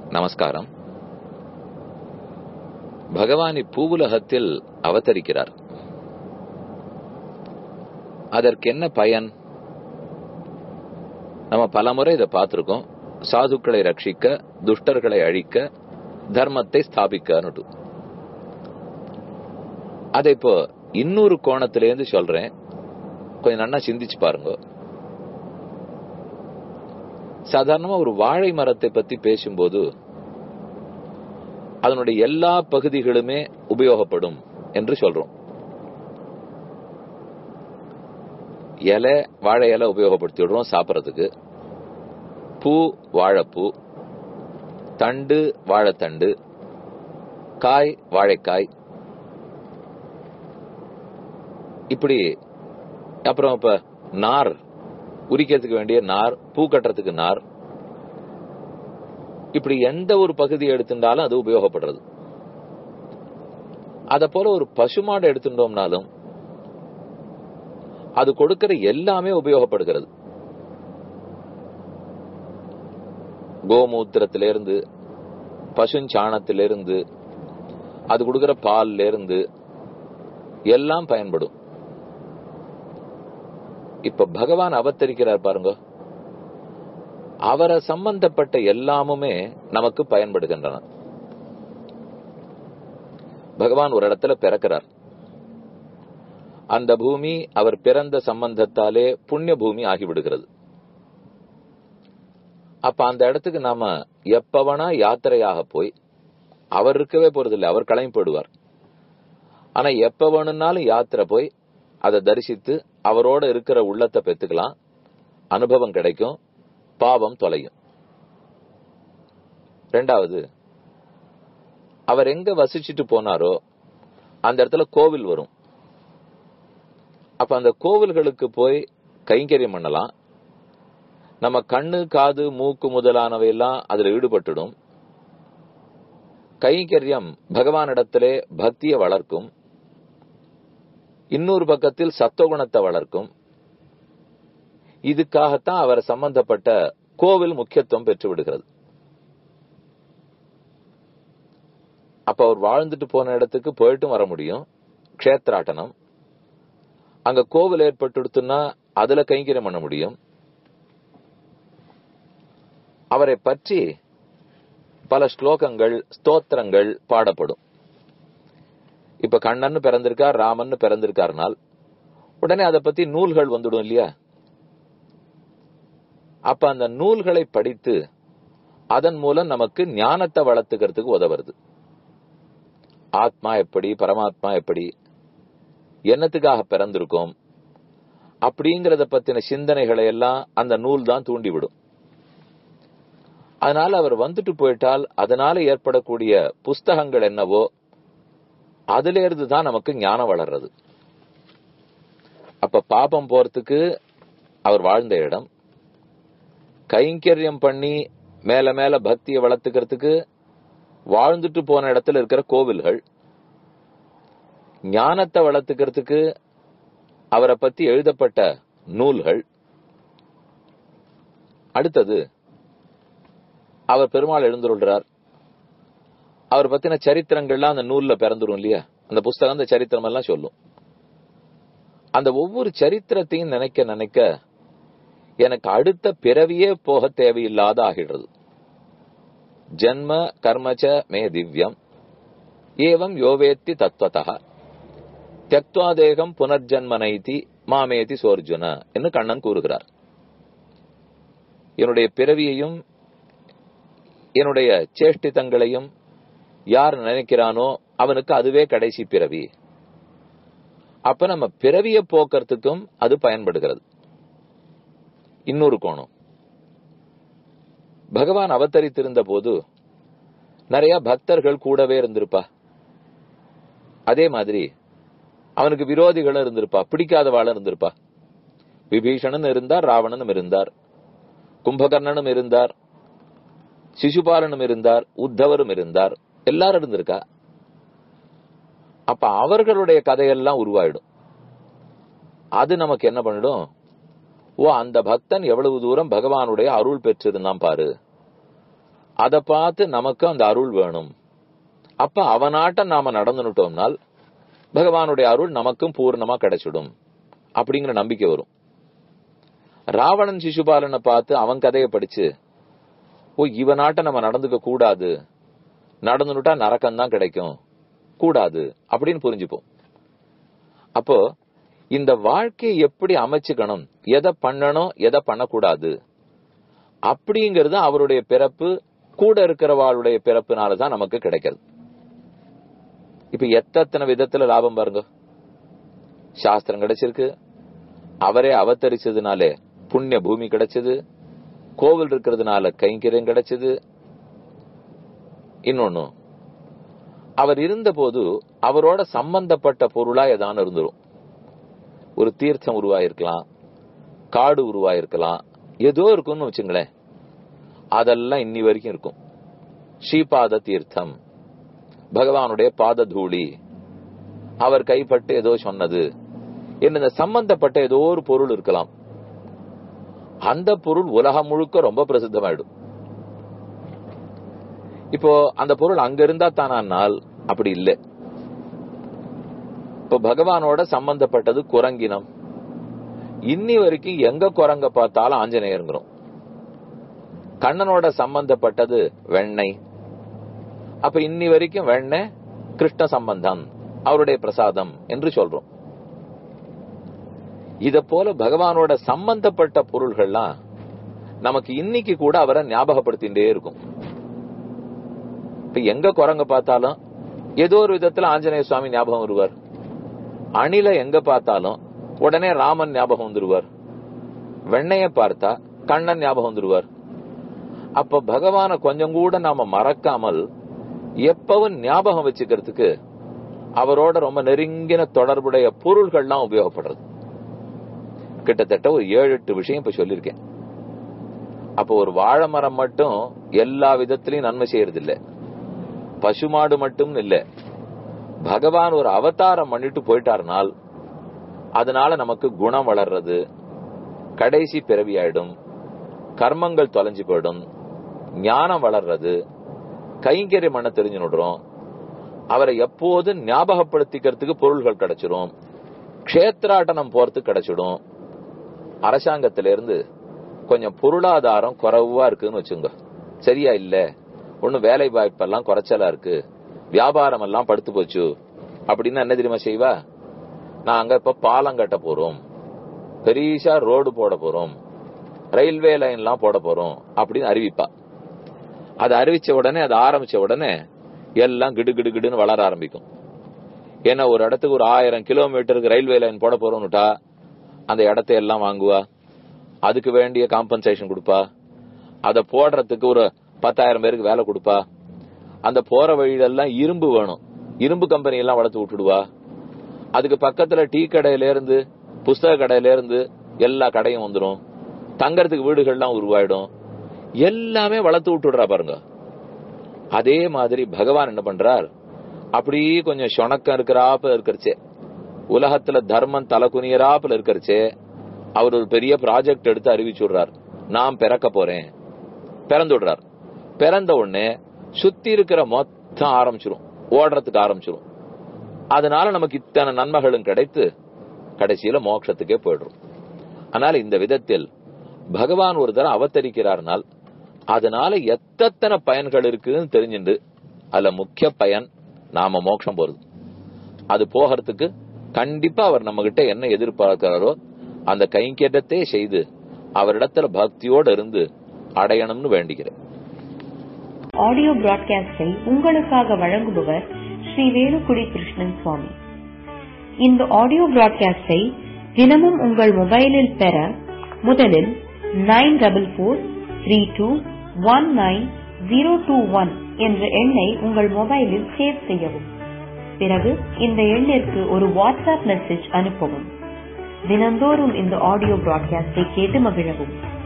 நமஸ்காரம் பகவான் இப்பூவுலகத்தில் அவதரிக்கிறார் அதற்கு என்ன பயன் நம்ம பலமுறை இதை பார்த்திருக்கோம் சாதுக்களை ரட்சிக்க துஷ்டர்களை அழிக்க தர்மத்தை ஸ்தாபிக்கன்னுட்டு அதை இப்போ இன்னொரு கோணத்திலேருந்து சொல்றேன் கொஞ்சம் நல்லா சிந்திச்சு பாருங்க சாதாரணமா ஒரு வாழை மரத்தை பத்தி பேசும்போது அதனுடைய எல்லா பகுதிகளுமே உபயோகப்படும் என்று சொல்றோம் இலை வாழை இலை உபயோகப்படுத்தி விடுறோம் சாப்பிட்றதுக்கு பூ வாழைப்பூ தண்டு வாழைத்தண்டு காய் வாழைக்காய் இப்படி அப்புறம் இப்ப நார் உரிக்கிறதுக்கு வேண்டிய நார் பூ கட்டுறதுக்கு நார் இப்படி எந்த ஒரு பகுதியை எடுத்துட்டாலும் அது உபயோகப்படுறது அத போல ஒரு பசுமாடு எடுத்துட்டோம்னாலும் அது கொடுக்கிற எல்லாமே உபயோகப்படுகிறது கோமூத்திரத்திலிருந்து பசுஞ்சாணத்திலிருந்து அது கொடுக்கிற பால்ல இருந்து எல்லாம் பயன்படும் இப்ப பகவான் அவதரிக்கிறார் பாருங்க அவரை சம்பந்தப்பட்ட எல்லாமுமே நமக்கு பயன்படுகின்றன பகவான் ஒரு இடத்துல பிறக்கிறார் அந்த பூமி அவர் பிறந்த சம்பந்தத்தாலே புண்ணிய பூமி ஆகிவிடுகிறது அப்ப அந்த இடத்துக்கு நாம எப்பவனா யாத்திரையாக போய் அவர் இருக்கவே போறதில்லை அவர் கிளம்பி போடுவார் ஆனா எப்ப வேணும்னாலும் யாத்திரை போய் அதை தரிசித்து அவரோட இருக்கிற உள்ளத்தை பெத்துக்கலாம் அனுபவம் கிடைக்கும் பாவம் தொலையும் ரெண்டாவது அவர் எங்க வசிச்சுட்டு போனாரோ அந்த இடத்துல கோவில் வரும் அப்ப அந்த கோவில்களுக்கு போய் கைங்கரியம் பண்ணலாம் நம்ம கண்ணு காது மூக்கு முதலானவை எல்லாம் அதுல ஈடுபட்டுடும் கைங்கரியம் பகவானிடத்திலே பக்தியை வளர்க்கும் இன்னொரு பக்கத்தில் சத்துவகுணத்தை வளர்க்கும் இதுக்காகத்தான் அவர் சம்பந்தப்பட்ட கோவில் முக்கியத்துவம் பெற்று விடுகிறது அப்ப அவர் வாழ்ந்துட்டு போன இடத்துக்கு போயிட்டும் வர முடியும் கஷேத்ராட்டனம் அங்க கோவில் ஏற்பட்டுடுத்துன்னா அதுல கைங்கரியம் பண்ண முடியும் அவரை பற்றி பல ஸ்லோகங்கள் ஸ்தோத்திரங்கள் பாடப்படும் இப்ப கண்ணன் பிறந்திருக்கார் ராமன் பிறந்திருக்காருனால் உடனே அதை பத்தி நூல்கள் வந்துடும் இல்லையா அப்ப அந்த நூல்களை படித்து அதன் மூலம் நமக்கு ஞானத்தை வளர்த்துக்கிறதுக்கு உதவுறது ஆத்மா எப்படி பரமாத்மா எப்படி என்னத்துக்காக பிறந்திருக்கோம் அப்படிங்கறத பத்தின சிந்தனைகளை எல்லாம் அந்த நூல் தான் தூண்டிவிடும் அதனால அவர் வந்துட்டு போயிட்டால் அதனால ஏற்படக்கூடிய புஸ்தகங்கள் என்னவோ அதுல இருந்து தான் நமக்கு ஞானம் வளர்றது அப்ப பாபம் போறதுக்கு அவர் வாழ்ந்த இடம் கைங்கரியம் பண்ணி மேல மேல பக்தியை வளர்த்துக்கிறதுக்கு வாழ்ந்துட்டு போன இடத்துல இருக்கிற கோவில்கள் ஞானத்தை வளர்த்துக்கிறதுக்கு அவரை பத்தி எழுதப்பட்ட நூல்கள் அடுத்தது அவர் பெருமாள் எழுந்துள்ளார் அவர் பத்தின சரித்திரங்கள்லாம் அந்த நூல்ல பிறந்துரும் இல்லையா அந்த புஸ்தகம் அந்த சரித்திரம் எல்லாம் சொல்லும் அந்த ஒவ்வொரு சரித்திரத்தையும் நினைக்க நினைக்க எனக்கு அடுத்த பிறவியே போக தேவையில்லாத ஆகிடுறது ஜன்ம கர்மச்ச மே திவ்யம் ஏவம் யோவேத்தி தத்வதா தியக்துவா தேகம் புனர்ஜன்மனைதி மாமேதி சோர்ஜுன என்று கண்ணன் கூறுகிறார் என்னுடைய பிறவியையும் என்னுடைய சேஷ்டிதங்களையும் யார் நினைக்கிறானோ அவனுக்கு அதுவே கடைசி பிறவி அப்ப நம்ம பிறவிய போக்குறதுக்கும் அது பயன்படுகிறது இன்னொரு கோணம் பகவான் அவதரித்திருந்த போது நிறைய பக்தர்கள் கூடவே இருந்திருப்பா அதே மாதிரி அவனுக்கு விரோதிகளும் இருந்திருப்பா பிடிக்காதவாளும் இருந்திருப்பா விபீஷணன் இருந்தார் ராவணனும் இருந்தார் கும்பகர்ணனும் இருந்தார் சிசுபாலனும் இருந்தார் உத்தவரும் இருந்தார் எல்லாரும் இருந்திருக்கா அப்ப அவர்களுடைய கதையெல்லாம் உருவாயிடும் அது நமக்கு என்ன பண்ணிடும் ஓ அந்த பக்தன் எவ்வளவு தூரம் பகவானுடைய அருள் பெற்றிருந்தான் பாரு அத பார்த்து நமக்கு அந்த அருள் வேணும் அப்ப அவனாட்டம் நாம நடந்துட்டோம்னால் பகவானுடைய அருள் நமக்கும் பூர்ணமா கிடைச்சிடும் அப்படிங்கிற நம்பிக்கை வரும் ராவணன் சிசுபாலனை பார்த்து அவன் கதையை படிச்சு ஓ இவனாட்ட நம்ம நடந்துக்க கூடாது நடந்துட்டா நரக்கம் தான் கிடைக்கும் கூடாது அப்படின்னு புரிஞ்சுப்போம் அப்போ இந்த வாழ்க்கையை எப்படி அமைச்சுக்கணும் எதை பண்ணணும் எதை பண்ணக்கூடாது அப்படிங்கிறது அவருடைய பிறப்பு கூட இருக்கிறவாளுடைய பிறப்புனாலதான் நமக்கு கிடைக்கிறது இப்ப எத்தனை விதத்துல லாபம் பாருங்க சாஸ்திரம் கிடைச்சிருக்கு அவரே அவதரிச்சதுனாலே புண்ணிய பூமி கிடைச்சது கோவில் இருக்கிறதுனால கைங்கரியம் கிடைச்சது இன்னொன்னு அவர் இருந்தபோது அவரோட சம்பந்தப்பட்ட பொருளா ஏதான இருந்துரும் ஒரு தீர்த்தம் உருவாயிருக்கலாம் காடு உருவாயிருக்கலாம் ஏதோ இருக்கும்னு வச்சுங்களேன் அதெல்லாம் இன்னி வரைக்கும் இருக்கும் ஸ்ரீபாத தீர்த்தம் பகவானுடைய பாத தூளி அவர் கைப்பட்டு ஏதோ சொன்னது என்ன சம்பந்தப்பட்ட ஏதோ ஒரு பொருள் இருக்கலாம் அந்த பொருள் உலகம் முழுக்க ரொம்ப பிரசித்தமாயிடும் இப்போ அந்த பொருள் அங்க இருந்தா தானால் அப்படி இல்லை இப்ப பகவானோட சம்பந்தப்பட்டது குரங்கினம் இன்னி வரைக்கும் எங்க குரங்க பார்த்தாலும் ஆஞ்சநேயருங்கிறோம் கண்ணனோட சம்பந்தப்பட்டது வெண்ணெய் அப்ப இன்னி வரைக்கும் வெண்ணெய் கிருஷ்ண சம்பந்தம் அவருடைய பிரசாதம் என்று சொல்றோம் இத போல பகவானோட சம்பந்தப்பட்ட பொருள்கள்லாம் நமக்கு இன்னைக்கு கூட அவரை ஞாபகப்படுத்திட்டே இருக்கும் இப்ப எங்க குரங்க பார்த்தாலும் ஏதோ ஒரு விதத்துல ஆஞ்சநேய சுவாமி ஞாபகம் வருவார் அணில எங்க பார்த்தாலும் உடனே ராமன் ஞாபகம் வந்துருவார் வெண்ணைய பார்த்தா கண்ணன் ஞாபகம் வந்துருவார் அப்ப பகவான கொஞ்சம் கூட நாம மறக்காமல் எப்பவும் ஞாபகம் வச்சுக்கிறதுக்கு அவரோட ரொம்ப நெருங்கின தொடர்புடைய பொருள்கள்லாம் உபயோகப்படுறது கிட்டத்தட்ட ஒரு ஏழு எட்டு விஷயம் இப்ப சொல்லியிருக்கேன் அப்போ ஒரு வாழை மரம் மட்டும் எல்லா விதத்திலையும் நன்மை செய்யறது இல்ல பசுமாடு மட்டும் இல்ல பகவான் ஒரு அவதாரம் பண்ணிட்டு போயிட்டாருனால் அதனால நமக்கு குணம் வளர்றது கடைசி பிறவி ஆயிடும் கர்மங்கள் தொலைஞ்சு போயிடும் ஞானம் வளர்றது கைங்கரியம் பண்ண தெரிஞ்சு நடுறோம் அவரை எப்போதும் ஞாபகப்படுத்திக்கிறதுக்கு பொருள்கள் கிடைச்சிரும் க்ஷேத்ராட்டனம் போறதுக்கு கிடைச்சிடும் அரசாங்கத்திலிருந்து கொஞ்சம் பொருளாதாரம் குறைவா இருக்குன்னு வச்சுங்க சரியா இல்ல ஒன்னும் வேலை வாய்ப்பெல்லாம் குறைச்சலா இருக்கு வியாபாரம் எல்லாம் படுத்து போச்சு அப்படின்னு என்ன தெரியுமா செய்வா நாங்க இப்ப பாலம் கட்ட போறோம் பெரிசா ரோடு போட போறோம் ரயில்வே லைன் எல்லாம் போட போறோம் அப்படின்னு அறிவிப்பா அது அறிவிச்ச உடனே அது ஆரம்பிச்ச உடனே எல்லாம் கிடு கிடு கிடுன்னு வளர ஆரம்பிக்கும் ஏன்னா ஒரு இடத்துக்கு ஒரு ஆயிரம் கிலோமீட்டருக்கு ரயில்வே லைன் போட போறோம்னுட்டா அந்த இடத்தை எல்லாம் வாங்குவா அதுக்கு வேண்டிய காம்பன்சேஷன் கொடுப்பா அதை போடுறதுக்கு ஒரு பத்தாயிரம் பேருக்கு வேலை கொடுப்பா அந்த போற வழியிலெல்லாம் இரும்பு வேணும் இரும்பு கம்பெனி எல்லாம் வளர்த்து விட்டுடுவா அதுக்கு பக்கத்துல டீ கடையில இருந்து புஸ்தக கடையில இருந்து எல்லா கடையும் வந்துடும் தங்கறதுக்கு வீடுகள்லாம் உருவாயிடும் எல்லாமே வளர்த்து விட்டுடுறா பாருங்க அதே மாதிரி பகவான் என்ன பண்றார் அப்படியே கொஞ்சம் சொணக்கம் இருக்கிறாப்புல இருக்கிறச்சே உலகத்துல தர்மம் தலை குனியராப்புல இருக்கிறச்சே அவர் ஒரு பெரிய ப்ராஜெக்ட் எடுத்து அறிவிச்சுடுறார் நான் பிறக்க போறேன் பிறந்து விடுறார் பிறந்த உடனே சுத்தி இருக்கிற மொத்தம் ஆரம்பிச்சிரும் ஓடுறதுக்கு ஆரம்பிச்சிரும் அதனால நமக்கு இத்தனை நன்மைகளும் கிடைத்து கடைசியில மோட்சத்துக்கே போயிடுறோம் அதனால இந்த விதத்தில் பகவான் ஒரு தரம் அவதரிக்கிறார்னால் அதனால எத்தனை பயன்கள் இருக்குன்னு தெரிஞ்சுண்டு அதுல முக்கிய பயன் நாம மோட்சம் போறது அது போகிறதுக்கு கண்டிப்பா அவர் நம்ம கிட்ட என்ன எதிர்பார்க்கிறாரோ அந்த கைங்கேட்டத்தை செய்து அவரிடத்துல பக்தியோடு இருந்து அடையணும்னு வேண்டிக்கிறேன் ஆடியோ பிராட்காஸ்டை உங்களுக்காக வழங்குபவர் ஸ்ரீ வேலுக்குடி கிருஷ்ணன் சுவாமி இந்த ஆடியோ பிராட்காஸ்டை தினமும் உங்கள் மொபைலில் பெற முதலில் nine double four three two one nine zero two one என்ற எண்ணை உங்கள் மொபைலில் சேவ் செய்யவும் பிறகு இந்த எண்ணிற்கு ஒரு வாட்ஸ்அப் மெசேஜ் அனுப்பவும் தினந்தோறும் இந்த ஆடியோ பிராட்காஸ்டை கேட்டு மகிழவும்